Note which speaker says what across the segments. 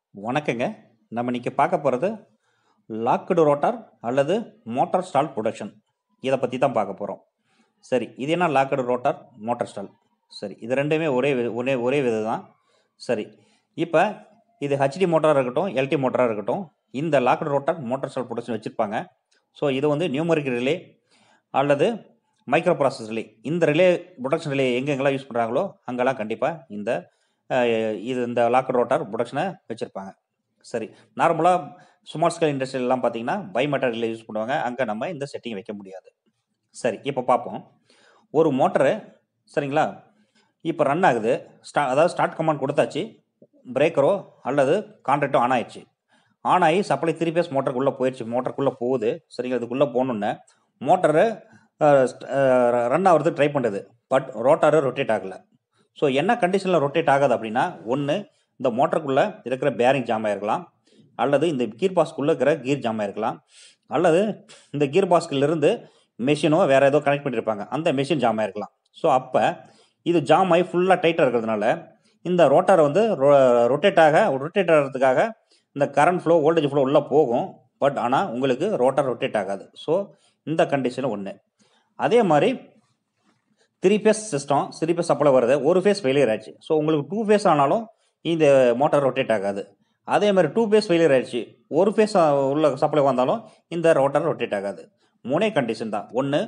Speaker 1: வணக்கங்க நம்ம இன்னைக்கு பார்க்க போகிறது லாக்டு ரோட்டார் அல்லது மோட்டார் ஸ்டால் ப்ரொடக்ஷன் இதை பற்றி தான் பார்க்க போகிறோம் சரி இது என்ன லாக்டு ரோட்டார் மோட்டார் ஸ்டால் சரி இது ரெண்டுமே ஒரே வி- ஒரே ஒரே வித தான் சரி இப்போ இது ஹெச்டி மோட்டாராக இருக்கட்டும் எல்டி மோட்டாராக இருக்கட்டும் இந்த locked rotor motor stall protection வச்சுருப்பாங்க ஸோ இது வந்து நியூமரிக் ரிலே அல்லது மைக்ரோ ப்ராசஸ் ரிலே இந்த ரிலே ப்ரொடக்ஷன் ரிலே எங்கெங்கெல்லாம் யூஸ் பண்ணுறாங்களோ அங்கெல்லாம் கண்டிப்பாக இந்த அஹ், இது இந்த லாக்கர் ரோட்டார் ப்ரொடக்ஷனை வச்சுருப்பாங்க சரி நார்மலாக ஸ்மால் ஸ்கேல் இண்டஸ்ட்ரியெல்லாம் பார்த்தீங்கன்னா பை மெட்டீரியல் யூஸ் பண்ணுவாங்க அங்கே நம்ம இந்த செட்டிங் வைக்க முடியாது சரி இப்போ பார்ப்போம் ஒரு மோட்டரு சரிங்களா இப்போ ரன் ஆகுது ஸ்டா அதாவது ஸ்டார்ட் கமாண்ட் கொடுத்தாச்சு பிரேக்கரோ அல்லது கான்ட்ராக்டோ ஆன் ஆயிடுச்சு ஆன் ஆகி சப்ளை த்ரீ பேஸ் மோட்டருக்குள்ளே போயிடுச்சு மோட்டருக்குள்ளே போகுது சரிங்களா இதுக்குள்ளே போகணுன்னு மோட்டரு ரன் ஆகிறது ட்ரை பண்ணுறது பட் ரோட்டாரு ரொட்டேட் ஆகலை ஸோ என்ன கண்டிஷனில் ரொட்டேட் ஆகாது அப்படின்னா ஒன்று இந்த மோட்டருக்குள்ளே இருக்கிற பேரிங் ஜாம் ஆயிருக்கலாம் அல்லது இந்த கீர் பாஸ்க்குள்ளே இருக்கிற கீர் ஜாம் ஆயிருக்கலாம் அல்லது இந்த கீர் பாஸ்கிலிருந்து மெஷினோ வேறு ஏதோ கனெக்ட் பண்ணியிருப்பாங்க அந்த மெஷின் ஜாம் ஆயிருக்கலாம் ஸோ அப்போ இது ஜாம் ஆகி ஃபுல்லாக டைட்டாக இருக்கிறதுனால இந்த ரோட்டார் வந்து ரொட்டேட் ஆக ரொட்டேட் ஆகிறதுக்காக இந்த கரண்ட் ஃப்ளோ வோல்டேஜ் ஃப்ளோ உள்ளே போகும் பட் ஆனால் உங்களுக்கு ரோட்டார் ரொட்டேட் ஆகாது ஸோ இந்த கண்டிஷன் ஒன்று அதே மாதிரி three phase system three phase supply வருது ஒரு ஃபேஸ் ஃபெயிலியர் ஆச்சு ஸோ உங்களுக்கு டூ ஃபேஸ் ஆனாலும் இந்த மோட்டார் ரொட்டேட் ஆகாது அதே மாதிரி டூ ஃபேஸ் ஃபெயிலியர் ஆயிடுச்சு ஒரு ஃபேஸ் உள்ள சப்ளை வந்தாலும் இந்த ரோட்டார் ரொட்டேட் ஆகாது மூணே கண்டிஷன் தான் ஒன்று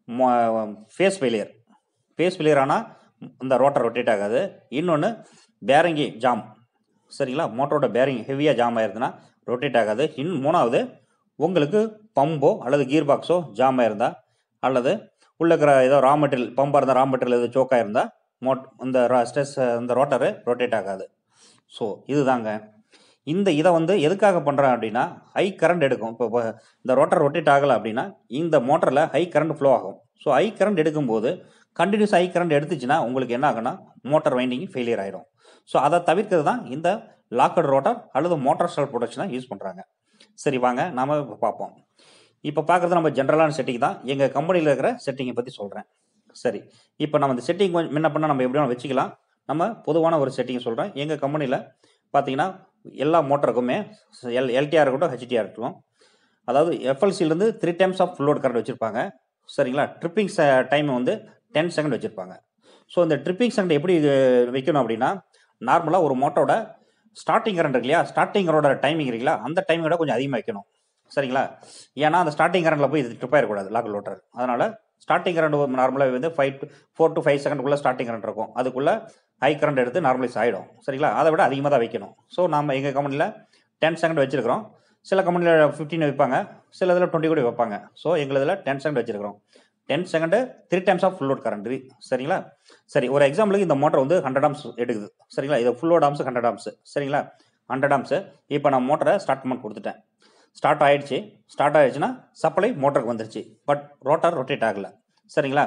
Speaker 1: ஃபேஸ் ஃபெயிலியர் ஃபேஸ் ஃபெயிலியர் ஆனால் இந்த ரோட்டார் ரொட்டேட் ஆகாது இன்னொன்று பேரிங்கி ஜாம் சரிங்களா மோட்டரோட பேரிங் ஹெவியாக ஜாம் ஆயிருதுன்னா ரொட்டேட் ஆகாது இன் மூணாவது உங்களுக்கு பம்போ அல்லது கீர் பாக்ஸோ ஜாம் ஆயிருந்தா அல்லது உள்ள இருக்கிற ஏதோ ரா மெட்டீரியல் பம்பாக இருந்தால் ரா மெட்டீரியல் எதுவும் சோக்காக இருந்தால் மோட் இந்த ஸ்ட்ரெஸ் இந்த ரோட்டரு ரொட்டேட் ஆகாது ஸோ இதுதாங்க இந்த இதை வந்து எதுக்காக பண்ணுறேன் அப்படின்னா ஹை கரண்ட் எடுக்கும் இப்போ இப்போ இந்த ரோட்டர் ரொட்டேட் ஆகலை அப்படின்னா இந்த மோட்டரில் ஹை கரண்ட் ஃப்ளோ ஆகும் ஸோ ஹை கரண்ட் எடுக்கும்போது கண்டினியூஸ் ஹை கரண்ட் எடுத்துச்சுன்னா உங்களுக்கு என்ன ஆகும்னா மோட்டார் வைண்டிங் ஃபெயிலியர் ஆயிடும் ஸோ அதை தவிர்க்கிறது தான் இந்த லாக்கட் ரோட்டர் அல்லது மோட்டார் ஸ்டால் ப்ரொடக்ஷனை யூஸ் பண்ணுறாங்க சரி வாங்க நாம இப்போ பார்ப்போம் இப்போ பார்க்குறது நம்ம ஜென்ரலான செட்டிங் தான் எங்கள் கம்பெனியில் இருக்கிற செட்டிங்கை பற்றி சொல்கிறேன் சரி இப்போ நம்ம இந்த செட்டிங் கொஞ்சம் முன்ன பண்ண நம்ம எப்படி வேணா வச்சுக்கலாம் நம்ம பொதுவான ஒரு செட்டிங் சொல்கிறேன் எங்கள் கம்பெனியில் பார்த்தீங்கன்னா எல்லா மோட்டருக்குமே எல் எல்டிஆர் இருக்கட்டும் ஹெச்டிஆர் இருக்கட்டும் அதாவது எஃப்எல்சிலேருந்து three times of load current வச்சுருப்பாங்க சரிங்களா ட்ரிப்பிங் டைம் வந்து டென் செகண்ட் வச்சுருப்பாங்க ஸோ இந்த ட்ரிப்பிங் செகண்ட் எப்படி அஹ், வைக்கணும் அப்படின்னா நார்மலாக ஒரு மோட்டரோட ஸ்டார்டிங் கரண்ட் இருக்கு இல்லையா ஸ்டார்டிங் கரோட டைமிங் இருக்குல்ல அந்த டைமிங்கோட கொஞ்சம் அதிகமாக வைக்கணும் சரிங்களா ஏன்னா அந்த ஸ்டார்டிங் கரண்டில் போய் இது ட்ரிப் ஆயிடக்கூடாது லாக் லோட்டர் அதனால் ஸ்டார்டிங் கரண்ட் நார்மலாக வந்து five to four to five செகண்டுக்குள்ளே ஸ்டார்டிங் கரண்ட் இருக்கும் அதுக்குள்ளே ஹை கரண்ட் எடுத்து நார்மலைஸ் ஆகிடும் சரிங்களா அதை விட அதிகமாக தான் வைக்கணும் ஸோ நம்ம எங்கள் கம்பெனியில் டென் செகண்ட் வச்சிருக்கிறோம் சில கம்பெனியில் ஃபிஃப்டீன் வைப்பாங்க சில இதில் டுவெண்ட்டி கூட வைப்பாங்க ஸோ எங்கள் டென் செகண்ட் வச்சிருக்கிறோம் ten second three times of full load current சரிங்களா சரி ஒரு எக்ஸாம்பிளுக்கு இந்த மோட்டர் வந்து ஹண்ட்ரட் ஆம்ஸ் எடுக்குது சரிங்களா இது full load amps hundred amps சரிங்களா ஹண்ட்ரட் ஆம்ஸ் இப்போ நான் மோட்டரை ஸ்டார்ட் பண்ண கொடுத்துட்டேன் ஸ்டார்ட் ஆயிடுச்சு ஸ்டார்ட் ஆயிடுச்சுன்னா சப்ளை மோட்டருக்கு வந்துருச்சு பட் ரோட்டார் ரொட்டேட் ஆகலை சரிங்களா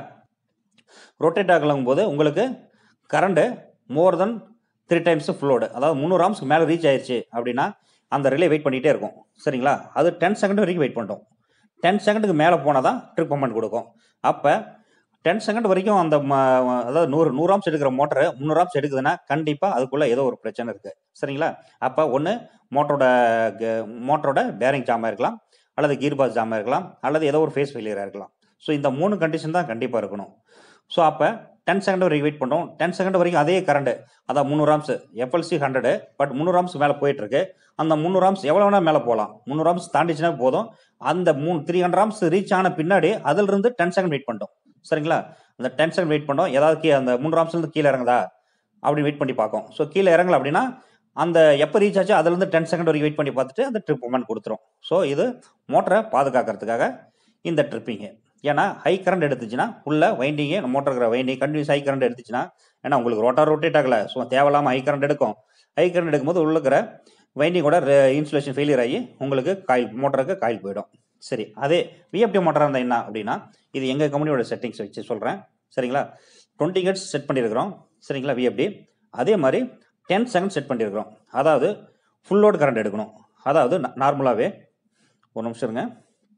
Speaker 1: ரொட்டேட் ஆகலங்கும் போது உங்களுக்கு current more then three times full load அதாவது முந்நூறு ஆம்ஸ்க்கு மேலே ரீச் ஆயிடுச்சு அப்படின்னா அந்த ரிலே வெயிட் பண்ணிகிட்டே இருக்கும் சரிங்களா அது டென் செகண்ட் வரைக்கும் வெயிட் பண்ணிட்டோம் டென் செகண்டுக்கு மேலே போனால் தான் ட்ரிப் அமௌண்ட் கொடுக்கும் அப்போ டென் செகண்ட் வரைக்கும் அந்த ம- அதாவது நூறு நூறு ஆம்ஸ் எடுக்கிற மோட்டரு முந்நூறு ஆம்ஸ் எடுக்குதுன்னா கண்டிப்பாக அதுக்குள்ளே ஏதோ ஒரு பிரச்சனை இருக்குது சரிங்களா அப்போ ஒன்று மோட்டரோட மோட்டரோட பேரிங் ஜாமாக இருக்கலாம் அல்லது கீர் பாஸ் ஜாமாக இருக்கலாம் அல்லது ஏதோ ஒரு ஃபேஸ் ஃபெயிலியராக இருக்கலாம் ஸோ இந்த மூணு கண்டிஷன் தான் கண்டிப்பாக இருக்கணும் ஸோ அப்போ டென் செகண்ட் வரைக்கும் வெயிட் பண்ணுறோம் டென் செகண்ட் வரைக்கும் அதே கரண்ட் அதான் முந்நூறு ஆம்ஸ் எஃப்எல்சி ஹண்ட்ரடு பட் முந்நூறு ஆம்ஸ் மேலே போயிட்டு இருக்கு அந்த முந்நூறு ஆம்ஸ் எவ்வளோ வேணால் மேலே போகலாம் முந்நூறு ஆம்ஸ் தாண்டிச்சுன்னா போதும் அந்த மூணு த்ரீ ஹண்ட்ரட் ஆம்ஸ் ரீச் ஆன பின்னாடி அதிலிருந்து டென் செகண்ட் வெயிட் பண்ணிட்டோம் சரிங்களா அந்த டென் செகண்ட் வெயிட் பண்ணோம் ஏதாவது கீ அந்த முந்நூறு ஆம்ஸ்லேருந்து கீழே இறங்குதா அப்படி வெயிட் பண்ணி பார்க்கும் ஸோ கீழே இறங்கல அப்படின்னா அந்த எப்போ ரீச் ஆச்சு அதுலேருந்து டென் செகண்ட் வரைக்கும் வெயிட் பண்ணி பார்த்துட்டு அந்த ட்ரிப் மூமெண்ட் கொடுத்துரும் ஸோ இது மோட்டரை பாதுகாக்கிறதுக்காக இந்த ட்ரிப்பிங்கு ஏன்னா ஹை கரண்ட் எடுத்துச்சுன்னா உள்ள வைண்டிங்கு மோட்டர் இருக்கிற வைண்டிங் கண்டினியூஸ் ஹை கரண்ட் எடுத்துச்சுன்னா ஏன்னா உங்களுக்கு ரோட்டார் ரொட்டேட் ஆகல ஸோ தேவையில்லாமல் ஹை கரண்ட் எடுக்கும் ஹை கரண்ட் எடுக்கும்போது உள்ள இருக்கிற வைண்டிங்கோட இன்சுலேஷன் ஃபெயிலியர் ஆகி உங்களுக்கு காயில் மோட்டருக்கு காயில் போயிடும் சரி அதே விஎஃப்டி மோட்டராக இருந்தால் என்ன அப்படின்னா இது எங்கள் கம்பெனியோட செட்டிங்ஸ் வச்சு சொல்கிறேன் சரிங்களா டுவெண்ட்டி ஹெட்ஸ் செட் பண்ணியிருக்கிறோம் சரிங்களா விஎஃப்டி அதே மாதிரி டென் செகண்ட் செட் பண்ணியிருக்கிறோம் அதாவது ஃபுல் லோட் கரண்ட் எடுக்கணும் அதாவது நார்மலாகவே ஒரு நிமிஷம் இருங்க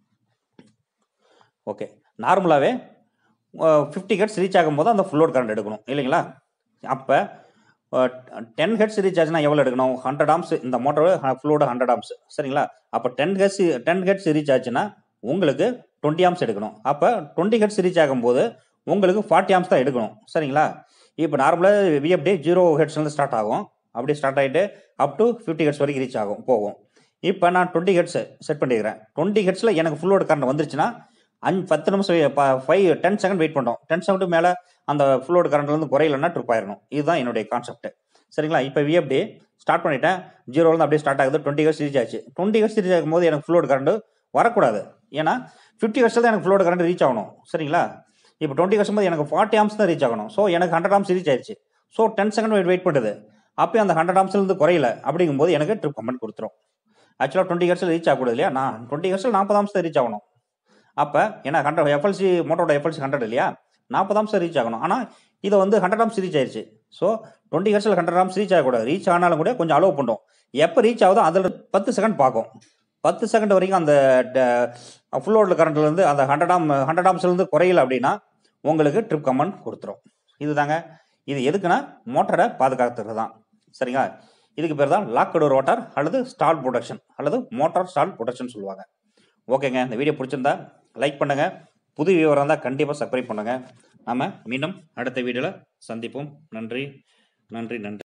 Speaker 1: ஓகே நார்மலாகவே ஃபிஃப்டி ஹெட்ஸ் ரீச் ஆகும்போது அந்த ஃபுல் லோட் கரண்ட் எடுக்கணும் இல்லைங்களா அப்போ டென் ஹெட்ஸ் ரீச் ஆச்சுன்னா எவ்வளோ எடுக்கணும் ஹண்ட்ரட் ஆம்ஸ் இந்த மோட்டரோட ஃபுல்லோட ஹண்ட்ரட் ஆம்ஸ் சரிங்களா அப்போ ten hertz ten hertz reach ஆச்சுன்னா உங்களுக்கு டுவெண்ட்டி ஆம்ஸ் எடுக்கணும் அப்போ டுவெண்ட்டி ஹெட்ஸ் ரீச் ஆகும்போது உங்களுக்கு ஃபார்ட்டி ஆம்ஸ் தான் எடுக்கணும் சரிங்களா இப்போ நார்மலாக விஎஃப்டி ஜீரோ ஹெட்ஸ்லேருந்து ஸ்டார்ட் ஆகும் அப்படியே ஸ்டார்ட் ஆகிட்டு அப் டு ஃபிஃப்டி ஹெட்ஸ் வரைக்கும் ரீச் ஆகும் போகும் இப்போ நான் டுவெண்ட்டி ஹெட்ஸ் செட் பண்ணிக்கிறேன் டுவெண்ட்டி ஹெட்ஸில் எனக்கு ஃபுல்லோட கரண்ட் வந்துருச்சுன்னா அஞ்சு பத்து நிமிஷம் ஃபைவ் டென் செகண்ட் வெயிட் பண்ணுறோம் டென் செகண்ட் மேலே அந்த ஃபுல்லோட கரண்ட்லேருந்து குறையலன்னா ட்ரிப் ஆயிடணும் இதுதான் என்னுடைய கான்செப்ட் சரிங்களா இப்போ விஎஃப்டி ஸ்டார்ட் பண்ணிட்டேன் ஜீரோலேருந்து அப்படியே ஸ்டார்ட் ஆகுது டுவெண்ட்டி ஹெட்ஸ் ரீச் ஆச்சு டுவெண்ட்டி ஹெட்ஸ் ரீச் ஆகும்போது எனக்கு ஃபுல்லோட கரண்ட் வரக்கூடாது ஏன்னா ஃபிஃப்டி ஹெட்ஸில் தான் எனக்கு ஃபுல்லோட கரண்ட் ரீச் ஆகணும் சரிங்களா இப்போ டுவெண்ட்டி ஹெட்ஸ் போது எனக்கு ஃபார்ட்டி ஆம்ஸ் தான் ரீச் ஆகணும் ஸோ எனக்கு ஹண்ட்ரட் ஆம்ஸ் ரீச் ஆயிடுச்சு so ten second wait wait பண்ணுது அப்போ அந்த ஹண்ட்ரட் ஆம்ஸ்லேருந்து குறையல அப்படிங்கும்போது எனக்கு ட்ரிப் கமெண்ட் கொடுத்துரும் ஆக்சுவலாக டுவெண்ட்டி ஹெட்ஸில் ரீச் ஆகக்கூடாது இல்லையா நான் டுவெண்ட்டி ஹெட்ஸில் நாற்பது ஆம்ஸ் தான் ரீச் ஆகணும் அப்போ ஏன்னா ஹண்ட்ரட் எஃப்எல்சி மோட்டரோட எஃப்எல்சி ஹண்ட்ரட் இல்லையா நாற்பது ஆம்ஸ் ரீச் ஆகணும் ஆனால் இதை வந்து ஹண்ட்ரட் ஆம்ஸ் ரீச் ஆயிடுச்சு ஸோ டுவெண்ட்டி ஹெட்ஸில் ஹண்ட்ரட் ஆம்ஸ் ரீச் ஆகக்கூடாது ரீச் ஆனாலும் கூட கொஞ்சம் அலோவ் பண்ணும் எப்போ ரீச் ஆகுதோ அதில் பத்து செகண்ட் பார்க்கும் பத்து செகண்ட் வரைக்கும் அந்த ஃபுல்லோட கரண்ட்லேருந்து அந்த ஹண்ட்ரட் ஆம் ஹண்ட்ரட் ஆம்ஸ்லேருந்து குறையல அப்படின்னா உங்களுக்கு ட்ரிப் கமெண்ட் கொடுத்துரும் இதுதாங்க இது எதுக்குன்னா மோட்டரை பாதுகாத்துறது தான் சரிங்களா இதுக்கு பேர் தான் லாக்கடு ரோட்டார் அல்லது ஸ்டால் ப்ரொடக்ஷன் அல்லது மோட்டார் ஸ்டால் ப்ரொடக்ஷன் சொல்லுவாங்க ஓகேங்க இந்த வீடியோ பிடிச்சிருந்தா லைக் பண்ணுங்க புது விவரம் இருந்தால் கண்டிப்பாக சப்ஸ்கிரைப் பண்ணுங்க நாம மீண்டும் அடுத்த வீடியோவில் சந்திப்போம் நன்றி நன்றி நன்றி